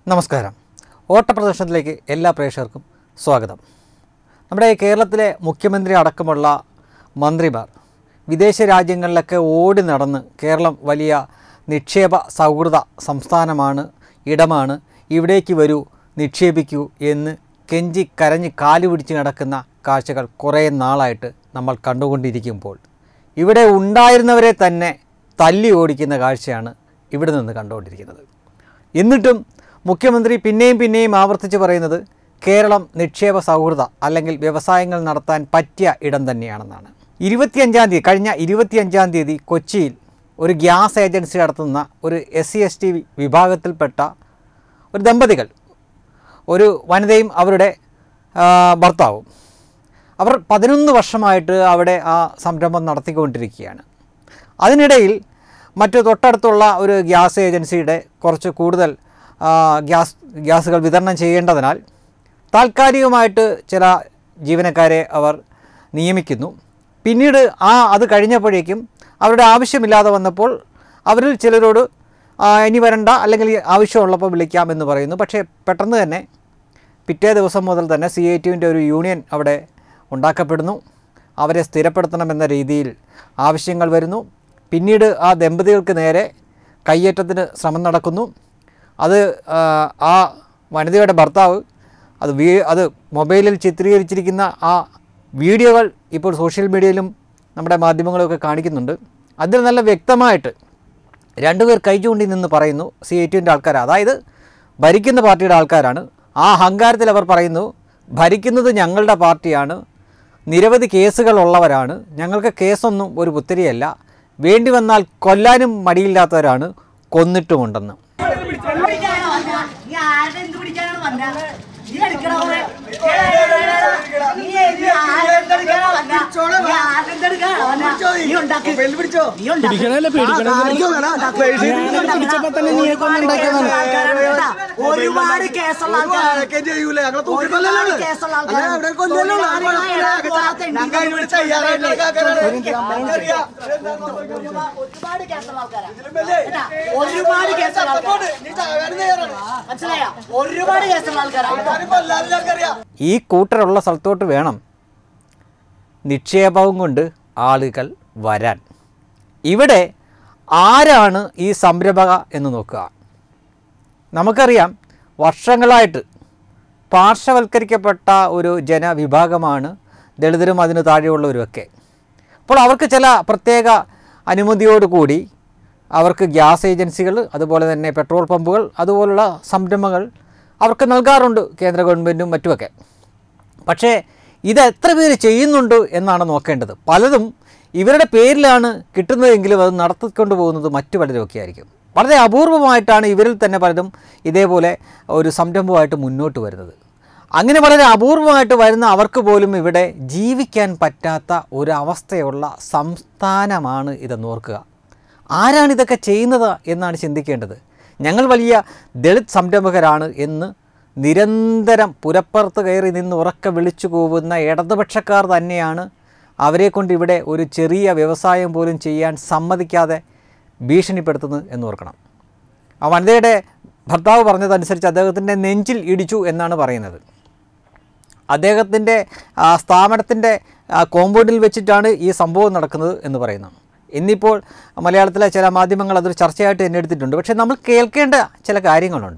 നമസ്കാരം ഓട്ടപ്രദർശനത്തിലേക്ക് എല്ലാ പ്രേക്ഷകർക്കും സ്വാഗതം നമ്മുടെ കേരളത്തിലെ മുഖ്യമന്ത്രി അടക്കമുള്ള മന്ത്രിമാർ വിദേശ രാജ്യങ്ങളിലൊക്കെ ഓടി നടന്ന് കേരളം വലിയ നിക്ഷേപ സൗഹൃദ സംസ്ഥാനമാണ് ഇടമാണ് ഇവിടേക്ക് വരൂ നിക്ഷേപിക്കൂ എന്ന് കെഞ്ചി കരഞ്ഞ് കാല് പിടിച്ച് നടക്കുന്ന കാഴ്ചകൾ കുറേ നാളായിട്ട് നമ്മൾ കണ്ടുകൊണ്ടിരിക്കുമ്പോൾ ഇവിടെ ഉണ്ടായിരുന്നവരെ തന്നെ തല്ലി ഓടിക്കുന്ന കാഴ്ചയാണ് ഇവിടെ നിന്ന് കണ്ടുകൊണ്ടിരിക്കുന്നത് എന്നിട്ടും മുഖ്യമന്ത്രി പിന്നെയും പിന്നെയും ആവർത്തിച്ച് പറയുന്നത് കേരളം നിക്ഷേപ സൗഹൃദ അല്ലെങ്കിൽ വ്യവസായങ്ങൾ നടത്താൻ പറ്റിയ ഇടം തന്നെയാണെന്നാണ് ഇരുപത്തിയഞ്ചാം തീയതി കഴിഞ്ഞ ഇരുപത്തിയഞ്ചാം തീയതി കൊച്ചിയിൽ ഒരു ഗ്യാസ് ഏജൻസി നടത്തുന്ന ഒരു എസ് സി എസ് ടി വിഭാഗത്തിൽപ്പെട്ട ഒരു ദമ്പതികൾ ഒരു വനിതയും അവരുടെ ആ, ഭർത്താവും അവർ പതിനൊന്ന് വർഷമായിട്ട് അവിടെ ആ സംരംഭം നടത്തിക്കൊണ്ടിരിക്കുകയാണ് അതിനിടയിൽ മറ്റു തൊട്ടടുത്തുള്ള ഒരു ഗ്യാസ് ഏജൻസിയുടെ കുറച്ച് കൂടുതൽ ആ, ഗ്യാസ് ഗ്യാസുകൾ വിതരണം ചെയ്യേണ്ടതിനാൽ താൽക്കാലികമായിട്ട് ചില ജീവനക്കാരെ അവർ നിയമിക്കുന്നു പിന്നീട് ആ അത് കഴിഞ്ഞപ്പോഴേക്കും അവരുടെ ആവശ്യമില്ലാതെ വന്നപ്പോൾ അവരിൽ ചിലരോട് ആ, ഇനി വരണ്ട അല്ലെങ്കിൽ ആവശ്യമുള്ളപ്പോൾ വിളിക്കാം എന്ന് പറയുന്നു പക്ഷേ പെട്ടെന്ന് തന്നെ പിറ്റേ ദിവസം മുതൽ തന്നെ സി ഐ ടിയുവിൻ്റെ ഒരു യൂണിയൻ അവിടെ ഉണ്ടാക്കപ്പെടുന്നു അവരെ സ്ഥിരപ്പെടുത്തണമെന്ന രീതിയിൽ ആവശ്യങ്ങൾ വരുന്നു പിന്നീട് ആ ദമ്പതികൾക്ക് നേരെ കയ്യേറ്റത്തിന് ശ്രമം നടക്കുന്നു അത് ആ, ആ വനിതയുടെ ഭർത്താവ് അത് വീ അത് മൊബൈലിൽ ചിത്രീകരിച്ചിരിക്കുന്ന ആ വീഡിയോകൾ ഇപ്പോൾ സോഷ്യൽ മീഡിയയിലും നമ്മുടെ മാധ്യമങ്ങളൊക്കെ കാണിക്കുന്നുണ്ട് അതിൽ നല്ല വ്യക്തമായിട്ട് രണ്ടുപേർ കൈ ചൂണ്ടി നിന്ന് പറയുന്നു സി ഐ ടിൻ്റെ ആൾക്കാർ അതായത് ഭരിക്കുന്ന പാർട്ടിയുടെ ആൾക്കാരാണ് ആ അഹങ്കാരത്തിൽ അവർ പറയുന്നു ഭരിക്കുന്നത് ഞങ്ങളുടെ പാർട്ടിയാണ് നിരവധി കേസുകളുള്ളവരാണ് ഞങ്ങൾക്ക് കേസൊന്നും ഒരു പുത്തിരിയല്ല വേണ്ടി വന്നാൽ കൊല്ലാനും മടിയില്ലാത്തവരാണ് കൊന്നിട്ടുമുണ്ടെന്ന് പിടിക്കാനാ വന്നെ? നീ ആരുടെ എന്ത് പിടിക്കാനാണ് വന്നെ? നീ എടുക്കണ പോലെ. നീ ഇത് ആരുടെ എന്ത് എടുക്കാനാ വന്നെ? നീ ആരുടെ എന്ത് എടുക്കാനാ വന്നെ? നീ ഉണ്ടാക്ക്. നീ ഉണ്ടാക്ക്. പിടിക്കണല്ലേ പേടിക്കണം പിടിച്ചപ്പോ തന്നെ നീയൊക്കെ ഉണ്ടാക്കിയതാണ് ആൾക്കാരാണ് കേട്ടാ. ഒരുപാട് കേസുള്ള ആൾക്കാരാണ് ഒരുപാട് കേസുള്ള ആൾക്കാരാണ് ഒരുപാട് പോരാത്ത ഒരുപാട് കേസുള്ള ആൾക്കാരാണ് കേട്ടാ. ഒരുപാട് കേസുള്ള ആൾക്കാരാണ് മനസ്സിലായ ഒരുപാട് കേസുള്ള ആൾക്കാരാണ് ഈ കൂട്ടരുള്ള സ്ഥലത്തോട്ട് വേണം നിക്ഷേപവും കൊണ്ട് ആളുകൾ വരാൻ ഇവിടെ ആരാണ് ഈ സംരംഭക എന്ന് നോക്കുക നമുക്കറിയാം വർഷങ്ങളായിട്ട് പാർശ്വവൽക്കരിക്കപ്പെട്ട ഒരു ജനവിഭാഗമാണ് ദളിതരും അതിന് താഴെയുള്ളവരുമൊക്കെ അപ്പോൾ അവർക്ക് ചില പ്രത്യേക അനുമതിയോടുകൂടി അവർക്ക് ഗ്യാസ് ഏജൻസികൾ അതുപോലെ തന്നെ പെട്രോൾ പമ്പുകൾ അതുപോലുള്ള സംരംഭങ്ങൾ അവർക്ക് നൽകാറുണ്ട് കേന്ദ്ര ഗവൺമെൻറ്റും മറ്റുമൊക്കെ പക്ഷേ ഇത് എത്ര പേര് ചെയ്യുന്നുണ്ട് എന്നാണ് നോക്കേണ്ടത് പലതും ഇവരുടെ പേരിലാണ് കിട്ടുന്നതെങ്കിലും അത് നടത്തിക്കൊണ്ട് പോകുന്നത് മറ്റു പലരുമൊക്കെ ആയിരിക്കും വളരെ അപൂർവമായിട്ടാണ് ഇവരിൽ തന്നെ പലരും ഇതേപോലെ ഒരു സംരംഭമായിട്ട് മുന്നോട്ട് വരുന്നത് അങ്ങനെ വളരെ അപൂർവമായിട്ട് വരുന്ന അവർക്ക് പോലും ഇവിടെ ജീവിക്കാൻ പറ്റാത്ത ഒരവസ്ഥയുള്ള സംസ്ഥാനമാണ് ഇതെന്ന് ഓർക്കുക ആരാണ് ഇതൊക്കെ ചെയ്യുന്നത് എന്നാണ് ചിന്തിക്കേണ്ടത് ഞങ്ങൾ വലിയ ദളിത് സംരംഭകരാണ് എന്ന് നിരന്തരം പുരപ്പുറത്ത് കയറി നിന്ന് ഉറക്കെ വിളിച്ചു കൂവുന്ന ഇടതുപക്ഷക്കാർ തന്നെയാണ് അവരെ കൊണ്ട് ഇവിടെ ഒരു ചെറിയ വ്യവസായം പോലും ചെയ്യാൻ സമ്മതിക്കാതെ ഭീഷണിപ്പെടുത്തുന്നത് എന്ന് ഓർക്കണം ആ വനിതയുടെ ഭർത്താവ് പറഞ്ഞതനുസരിച്ച് അദ്ദേഹത്തിൻ്റെ നെഞ്ചിൽ ഇടിച്ചു എന്നാണ് പറയുന്നത് അദ്ദേഹത്തിൻ്റെ ആ, സ്ഥാപനത്തിൻ്റെ ആ, കോമ്പൗണ്ടിൽ വെച്ചിട്ടാണ് ഈ സംഭവം നടക്കുന്നത് എന്ന് പറയുന്നു ഇന്നിപ്പോൾ മലയാളത്തിലെ ചില മാധ്യമങ്ങൾ അതൊരു ചർച്ചയായിട്ട് തന്നെ എടുത്തിട്ടുണ്ട് പക്ഷേ നമ്മൾ കേൾക്കേണ്ട ചില കാര്യങ്ങളുണ്ട്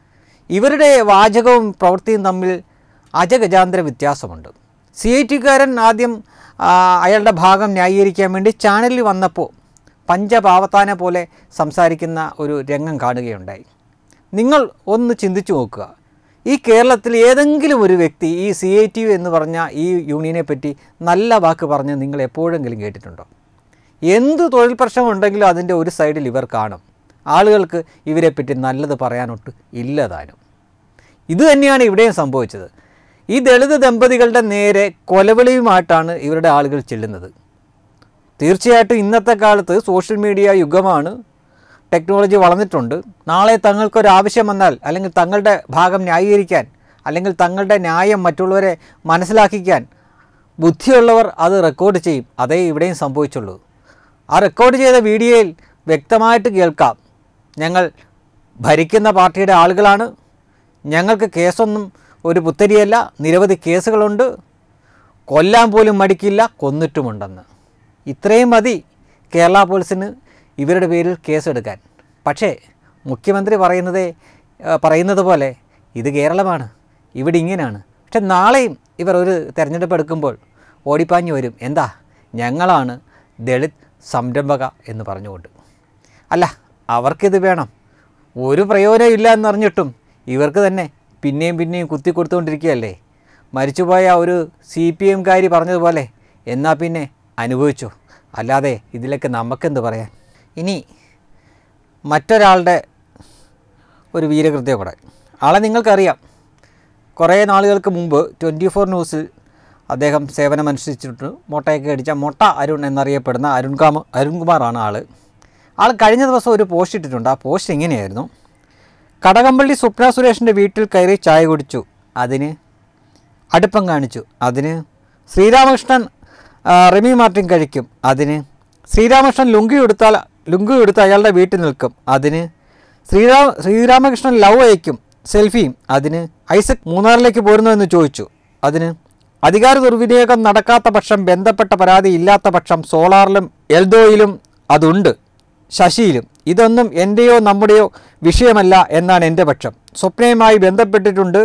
ഇവരുടെ വാചകവും പ്രവൃത്തിയും തമ്മിൽ അജഗജാന്തര വ്യത്യാസമുണ്ട് സി ഐ ടിക്കാരൻ ആദ്യം ആ, അയാളുടെ ഭാഗം ന്യായീകരിക്കാൻ വേണ്ടി ചാനലിൽ വന്നപ്പോൾ പഞ്ചപാവത്താനെ പോലെ സംസാരിക്കുന്ന ഒരു രംഗം കാണുകയുണ്ടായി നിങ്ങൾ ഒന്ന് ചിന്തിച്ചു നോക്കുക ഈ കേരളത്തിൽ ഏതെങ്കിലും ഒരു വ്യക്തി ഈ സി ഐ ടി യു എന്ന് പറഞ്ഞ ഈ യൂണിയനെ പറ്റി നല്ല വാക്ക് പറഞ്ഞ് നിങ്ങൾ എപ്പോഴെങ്കിലും കേട്ടിട്ടുണ്ടോ എന്ത് തൊഴിൽ പ്രശ്നം ഉണ്ടെങ്കിലും അതിൻ്റെ ഒരു സൈഡിൽ ഇവർ കാണും ആളുകൾക്ക് ഇവരെപ്പറ്റി നല്ലത് പറയാനൊട്ട് ഇല്ലതാനും ഇത് തന്നെയാണ് ഇവിടെയും സംഭവിച്ചത് ഈ ദളിത് ദമ്പതികളുടെ നേരെ കൊലവിളിയുമായിട്ടാണ് ഇവരുടെ ആളുകൾ ചെല്ലുന്നത് തീർച്ചയായിട്ടും ഇന്നത്തെ കാലത്ത് സോഷ്യൽ മീഡിയ യുഗമാണ് ടെക്നോളജി വളർന്നിട്ടുണ്ട് നാളെ തങ്ങൾക്കൊരു ആവശ്യം വന്നാൽ അല്ലെങ്കിൽ തങ്ങളുടെ ഭാഗം ന്യായീകരിക്കാൻ അല്ലെങ്കിൽ തങ്ങളുടെ ന്യായം മറ്റുള്ളവരെ മനസ്സിലാക്കിക്കാൻ ബുദ്ധിയുള്ളവർ അത് റെക്കോർഡ് ചെയ്യും അതേ ഇവിടെയും സംഭവിച്ചുള്ളൂ ആ റെക്കോർഡ് ചെയ്ത വീഡിയോയിൽ വ്യക്തമായിട്ട് കേൾക്കാം ഞങ്ങൾ ഭരിക്കുന്ന പാർട്ടിയുടെ ആളുകളാണ് ഞങ്ങൾക്ക് കേസൊന്നും ഒരു പുത്തരിയല്ല നിരവധി കേസുകളുണ്ട് കൊല്ലാൻ പോലും മടിക്കില്ല കൊന്നിട്ടുമുണ്ടെന്ന് ഇത്രയും മതി കേരള പോലീസിന് ഇവരുടെ പേരിൽ കേസെടുക്കാൻ പക്ഷേ മുഖ്യമന്ത്രി പറയുന്നതേ ആ, പറയുന്നത് പോലെ ഇത് കേരളമാണ് ഇവിടെ ഇങ്ങനെയാണ് പക്ഷെ നാളെയും ഇവർ ഒരു തിരഞ്ഞെടുപ്പ് എടുക്കുമ്പോൾ ഓടിപ്പാഞ്ഞു വരും എന്താ ഞങ്ങളാണ് ദളിത് സംരംഭക എന്ന് പറഞ്ഞുകൊണ്ട് അല്ല അവർക്കിത് വേണം ഒരു പ്രയോജനം ഇല്ല എന്നറിഞ്ഞിട്ടും ഇവർക്ക് തന്നെ പിന്നെയും പിന്നെയും കുത്തി കൊടുത്തുകൊണ്ടിരിക്കുകയല്ലേ മരിച്ചുപോയ ഒരു സി പി എംകാരി പറഞ്ഞതുപോലെ എന്നാൽ പിന്നെ അനുഭവിച്ചു അല്ലാതെ ഇതിലൊക്കെ നമുക്കെന്ത് പറയാൻ ഇനി മറ്റൊരാളുടെ ഒരു വീരകൃത്യം കൂടെ ആളെ നിങ്ങൾക്കറിയാം കുറേ നാളുകൾക്ക് മുമ്പ് ട്വൻറ്റി ഫോർ ന്യൂസിൽ അദ്ദേഹം സേവനമനുഷ്ഠിച്ചിട്ട് മൊട്ടയൊക്കെ അടിച്ച മൊട്ട അരുൺ എന്നറിയപ്പെടുന്ന അരുൺകാമ അരുൺകുമാറാണ് ആൾ ആൾ കഴിഞ്ഞ ദിവസം ഒരു പോസ്റ്റ് ഇട്ടിട്ടുണ്ട് ആ പോസ്റ്റ് ഇങ്ങനെയായിരുന്നു കടകംപള്ളി സ്വപ്ന സുരേഷിൻ്റെ വീട്ടിൽ കയറി ചായ കുടിച്ചു അതിന് അടുപ്പം കാണിച്ചു അതിന് ശ്രീരാമകൃഷ്ണൻ ആ, റെമി മാർട്ടിൻ കഴിക്കും അതിന് ശ്രീരാമകൃഷ്ണൻ ലുങ്കി എടുത്താൽ ലുങ്കി എടുത്ത് അയാളുടെ വീട്ടിൽ നിൽക്കും അതിന് ശ്രീരാമ ശ്രീരാമകൃഷ്ണൻ ലവ് അയക്കും സെൽഫിയും അതിന് ഐസക് മൂന്നാറിലേക്ക് പോരുന്നു എന്ന് ചോദിച്ചു അതിന് അധികാര ദുർവിനിയോഗം നടക്കാത്ത പക്ഷം ബന്ധപ്പെട്ട പരാതി ഇല്ലാത്ത പക്ഷം സോളാറിലും എൽദോയിലും അതുണ്ട് ശശിയിലും ഇതൊന്നും എൻ്റെയോ നമ്മുടെയോ വിഷയമല്ല എന്നാണ് എൻ്റെ പക്ഷം സ്വപ്നയുമായി ബന്ധപ്പെട്ടിട്ടുണ്ട്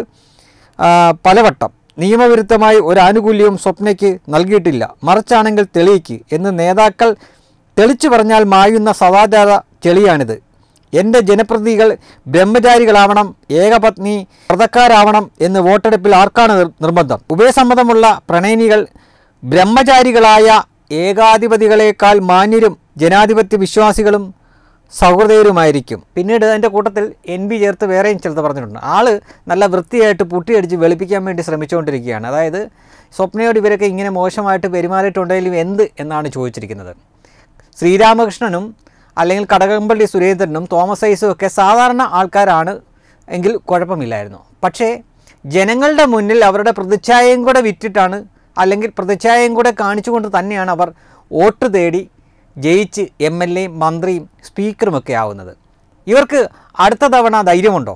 ആ, പലവട്ടം നിയമവിരുദ്ധമായി ഒരു ആനുകൂല്യവും സ്വപ്നയ്ക്ക് നൽകിയിട്ടില്ല മറിച്ചാണെങ്കിൽ തെളിയിക്ക് എന്ന് നേതാക്കൾ തെളിച്ചു പറഞ്ഞാൽ മായുന്ന സദാചാര ചെളിയാണിത് എൻ്റെ ജനപ്രതിനിധികൾ ബ്രഹ്മചാരികളാവണം ഏകപത്നി വ്രതക്കാരാവണം എന്ന് വോട്ടെടുപ്പിൽ ആർക്കാണ് നിർ- നിർബന്ധം ഉഭയസമ്മതമുള്ള പ്രണയിനികൾ ബ്രഹ്മചാരികളായ ഏകാധിപതികളെക്കാൾ മാന്യരും ജനാധിപത്യ വിശ്വാസികളും സൗഹൃദയരുമായിരിക്കും പിന്നീട് അതിൻ്റെ കൂട്ടത്തിൽ എൻ ബി ചേർത്ത് വേറെയും ചിലത് പറഞ്ഞിട്ടുണ്ട് ആള് നല്ല വൃത്തിയായിട്ട് പുട്ടിയടിച്ച് വെളുപ്പിക്കാൻ വേണ്ടി ശ്രമിച്ചുകൊണ്ടിരിക്കുകയാണ് അതായത് സ്വപ്നയോട് ഇവരൊക്കെ ഇങ്ങനെ മോശമായിട്ട് പെരുമാറിയിട്ടുണ്ടെങ്കിലും എന്ത് എന്നാണ് ചോദിച്ചിരിക്കുന്നത് ശ്രീരാമകൃഷ്ണനും അല്ലെങ്കിൽ കടകംപള്ളി സുരേന്ദ്രനും തോമസ് ഐസും ഒക്കെ സാധാരണ ആൾക്കാരാണ് എങ്കിൽ കുഴപ്പമില്ലായിരുന്നു പക്ഷേ ജനങ്ങളുടെ മുന്നിൽ അവരുടെ പ്രതിച്ഛായയും കൂടെ വിറ്റിട്ടാണ് അല്ലെങ്കിൽ പ്രതിച്ഛായയും കൂടെ കാണിച്ചുകൊണ്ട് തന്നെയാണ് അവർ വോട്ട് തേടി ജയിച്ച് എം എൽ എയും മന്ത്രിയും സ്പീക്കറുമൊക്കെ ആവുന്നത് ഇവർക്ക് അടുത്ത തവണ ധൈര്യമുണ്ടോ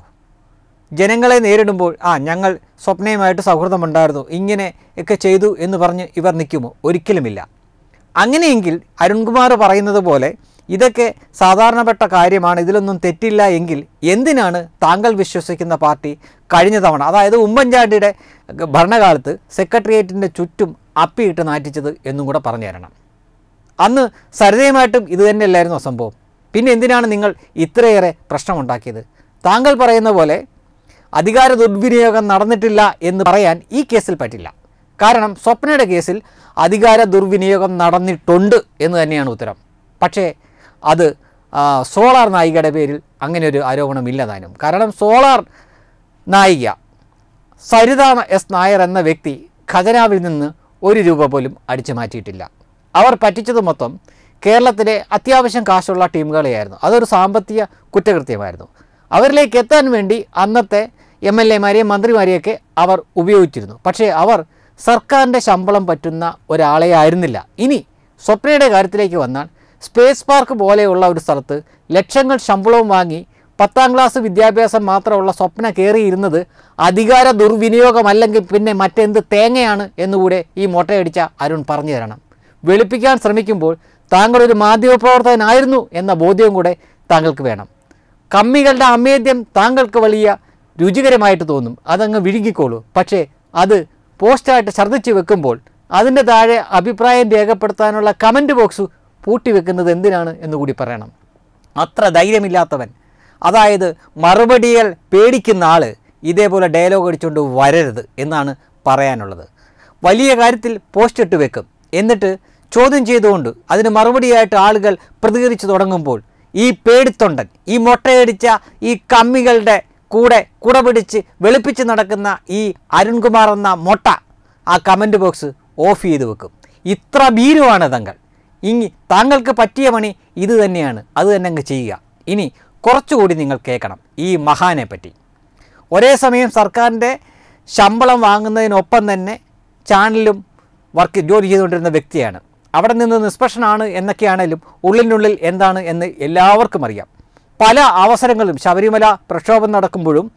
ജനങ്ങളെ നേരിടുമ്പോൾ ആ ഞങ്ങൾ സ്വപ്നയുമായിട്ട് സൗഹൃദമുണ്ടായിരുന്നു ഇങ്ങനെ ഒക്കെ ചെയ്തു എന്ന് പറഞ്ഞ് ഇവർ നിൽക്കുമോ ഒരിക്കലുമില്ല അങ്ങനെയെങ്കിൽ അരുൺകുമാർ പറയുന്നത് പോലെ ഇതൊക്കെ സാധാരണപ്പെട്ട കാര്യമാണ് ഇതിലൊന്നും തെറ്റില്ല എങ്കിൽ എന്തിനാണ് താങ്കൾ വിശ്വസിക്കുന്ന പാർട്ടി കഴിഞ്ഞ തവണ അതായത് ഉമ്മൻചാണ്ടിയുടെ ഭരണകാലത്ത് സെക്രട്ടേറിയറ്റിൻ്റെ ചുറ്റും അപ്പിയിട്ട് നാറ്റിച്ചത് എന്നും കൂടെ പറഞ്ഞു തരണം അന്ന് സരിതയുമായിട്ടും ഇത് തന്നെയല്ലായിരുന്നോ സംഭവം പിന്നെ എന്തിനാണ് നിങ്ങൾ ഇത്രയേറെ പ്രശ്നമുണ്ടാക്കിയത് താങ്കൾ പറയുന്ന പോലെ അധികാര ദുർവിനിയോഗം നടന്നിട്ടില്ല എന്ന് പറയാൻ ഈ കേസിൽ പറ്റില്ല കാരണം സ്വപ്നയുടെ കേസിൽ അധികാര ദുർവിനിയോഗം നടന്നിട്ടുണ്ട് എന്ന് തന്നെയാണ് ഉത്തരം പക്ഷേ അത് ആ, സോളാർ നായികയുടെ പേരിൽ അങ്ങനെ ഒരു ആരോപണമില്ല താനും കാരണം സോളാർ നായിക സരിത എസ് നായർ എന്ന വ്യക്തി ഖജനാവിൽ നിന്ന് ഒരു രൂപ പോലും അടിച്ചു മാറ്റിയിട്ടില്ല അവർ പറ്റിച്ചത് മൊത്തം കേരളത്തിലെ അത്യാവശ്യം കാശുള്ള ടീമുകളെയായിരുന്നു അതൊരു സാമ്പത്തിക കുറ്റകൃത്യമായിരുന്നു അവരിലേക്ക് എത്താൻ വേണ്ടി അന്നത്തെ എം എൽ എമാരെയും മന്ത്രിമാരെയൊക്കെ അവർ ഉപയോഗിച്ചിരുന്നു പക്ഷേ അവർ സർക്കാരിൻ്റെ ശമ്പളം പറ്റുന്ന ഒരാളെ ആയിരുന്നില്ല ഇനി സ്വപ്നയുടെ കാര്യത്തിലേക്ക് വന്നാൽ സ്പേസ് പാർക്ക് പോലെയുള്ള ഒരു സ്ഥലത്ത് ലക്ഷങ്ങൾ ശമ്പളവും വാങ്ങി പത്താം ക്ലാസ് വിദ്യാഭ്യാസം മാത്രമുള്ള സ്വപ്ന കയറിയിരുന്നത് അധികാര ദുർവിനിയോഗമല്ലെങ്കിൽ പിന്നെ മറ്റെന്ത് തേങ്ങയാണ് എന്നുകൂടെ ഈ മൊട്ടയടിച്ച അരുൺ പറഞ്ഞു തരണം വെളുപ്പിക്കാൻ ശ്രമിക്കുമ്പോൾ താങ്കൾ ഒരു മാധ്യമപ്രവർത്തകനായിരുന്നു എന്ന ബോധ്യവും കൂടെ താങ്കൾക്ക് വേണം കമ്മികളുടെ അമേദ്യം താങ്കൾക്ക് വലിയ രുചികരമായിട്ട് തോന്നും അതങ്ങ് വിഴുങ്ങിക്കോളൂ പക്ഷേ അത് പോസ്റ്റായിട്ട് ഛർദ്ദിച്ച് വെക്കുമ്പോൾ അതിൻ്റെ താഴെ അഭിപ്രായം രേഖപ്പെടുത്താനുള്ള കമൻറ്റ് ബോക്സ് പൂട്ടിവെക്കുന്നത് എന്തിനാണ് എന്ന് കൂടി പറയണം അത്ര ധൈര്യമില്ലാത്തവൻ അതായത് മറുപടികൾ പേടിക്കുന്ന ആൾ ഇതേപോലെ ഡയലോഗ് അടിച്ചുകൊണ്ട് വരരുത് എന്നാണ് പറയാനുള്ളത് വലിയ കാര്യത്തിൽ പോസ്റ്റ് ഇട്ട് വെക്കും എന്നിട്ട് ചോദ്യം ചെയ്തുകൊണ്ട് അതിന് മറുപടിയായിട്ട് ആളുകൾ പ്രതികരിച്ചു തുടങ്ങുമ്പോൾ ഈ പേടിത്തൊണ്ടൻ ഈ മൊട്ടയടിച്ച ഈ കമ്മികളുടെ കൂടെ കുട പിടിച്ച് വെളുപ്പിച്ച് നടക്കുന്ന ഈ അരുൺകുമാർ എന്ന മൊട്ട ആ കമൻറ്റ് ബോക്സ് ഓഫ് ചെയ്ത് വെക്കും ഇത്ര ഭീരുവാണ് തങ്ങൾ ഇനി താങ്കൾക്ക് പറ്റിയ പണി ഇത് തന്നെയാണ് അത് തന്നെ അങ്ങ് ചെയ്യുക ഇനി കുറച്ചുകൂടി നിങ്ങൾ കേൾക്കണം ഈ മഹാനെ പറ്റി ഒരേ സമയം സർക്കാരിൻ്റെ ശമ്പളം വാങ്ങുന്നതിനൊപ്പം തന്നെ ചാനലിലും വർക്ക് ജോലി ചെയ്തുകൊണ്ടിരുന്ന വ്യക്തിയാണ് അവിടെ നിന്ന് നിഷ്പക്ഷനാണ് എന്നൊക്കെയാണേലും ഉള്ളിനുള്ളിൽ എന്താണ് എന്ന് എല്ലാവർക്കും അറിയാം പല അവസരങ്ങളും ശബരിമല പ്രക്ഷോഭം നടക്കുമ്പോഴും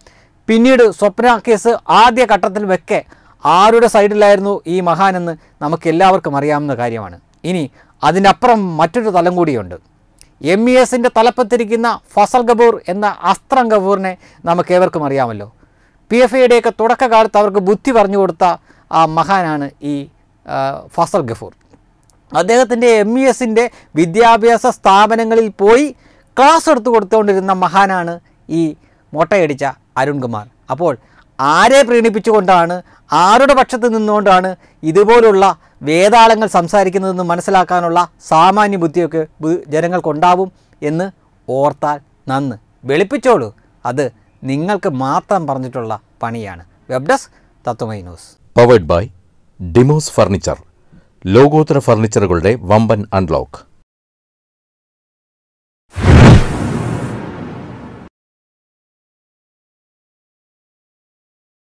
പിന്നീട് സ്വപ്ന കേസ് ആദ്യ ഘട്ടത്തിൽ വെക്കെ ആരുടെ സൈഡിലായിരുന്നു ഈ മഹാനെന്ന് നമുക്ക് എല്ലാവർക്കും അറിയാവുന്ന കാര്യമാണ് ഇനി അതിനപ്പുറം മറ്റൊരു തലം കൂടിയുണ്ട് എം ഇ എസിൻ്റെ തലപ്പത്തിരിക്കുന്ന ഫസൽ ഗബൂർ എന്ന അസ്ത്രം ഗബൂറിനെ നമുക്ക് ഏവർക്കും അറിയാമല്ലോ പി എഫ് ഐയുടെയൊക്കെ തുടക്കകാലത്ത് അവർക്ക് ബുദ്ധി പറഞ്ഞു കൊടുത്ത ആ മഹാനാണ് ഈ ആ, ഫസൽ ഗഫൂർ അദ്ദേഹത്തിൻ്റെ എം ഇ എസിൻ്റെ വിദ്യാഭ്യാസ സ്ഥാപനങ്ങളിൽ പോയി ക്ലാസ് എടുത്തു കൊടുത്തുകൊണ്ടിരുന്ന മഹാനാണ് ഈ മൊട്ടയടിച്ച അരുൺകുമാർ അപ്പോൾ ആരെ പ്രീണിപ്പിച്ചുകൊണ്ടാണ് ആരുടെ പക്ഷത്ത് നിന്നുകൊണ്ടാണ് ഇതുപോലുള്ള വേതാളങ്ങൾ സംസാരിക്കുന്നതെന്ന് മനസ്സിലാക്കാനുള്ള സാമാന്യ ബുദ്ധിയൊക്കെ ബു- ജനങ്ങൾക്കുണ്ടാവും എന്ന് ഓർത്താൽ നന്ന് വെളുപ്പിച്ചോളൂ അത് നിങ്ങൾക്ക് മാത്രം പറഞ്ഞിട്ടുള്ള പണിയാണ് വെബ് ഡെസ്ക് തത്വമൈ news powered by Dimos furniture ലോകോത്തര ഫർണിച്ചറുകളുടെ വമ്പൻ അൺലോക്ക്